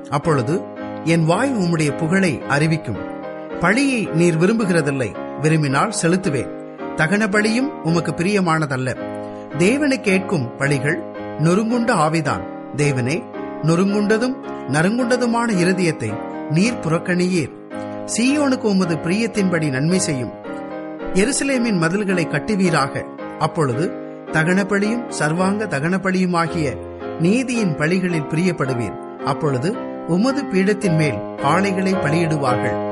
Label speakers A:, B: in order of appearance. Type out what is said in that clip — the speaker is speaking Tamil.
A: அப்பொழுது என் வாய் உம்முடைய புகழை அறிவிக்கும் பழியை நீர் விரும்புகிறதில்லை விரும்பினால் செலுத்துவேன் தகன பலியும் உமக்கு பிரியமானதல்ல தேவனை கேட்கும் பழிகள் நொறுங்குண்ட ஆவிதான் தேவனே நொறுங்குண்டதும் நறுங்குண்டதுமான இருதயத்தை நீர் புறக்கணியீர் சீயோனுக்கு உமது பிரியத்தின்படி நன்மை செய்யும் எருசலேமின் மதில்களை கட்டுவீராக அப்பொழுது தகனப்பலியும் சர்வாங்க தகனப்பலியுமாகிய நீதியின் பலிகளில் பிரியப்படுவீர் அப்பொழுது உமது பீடத்தின் மேல் ஆணைகளை பலியிடுவார்கள்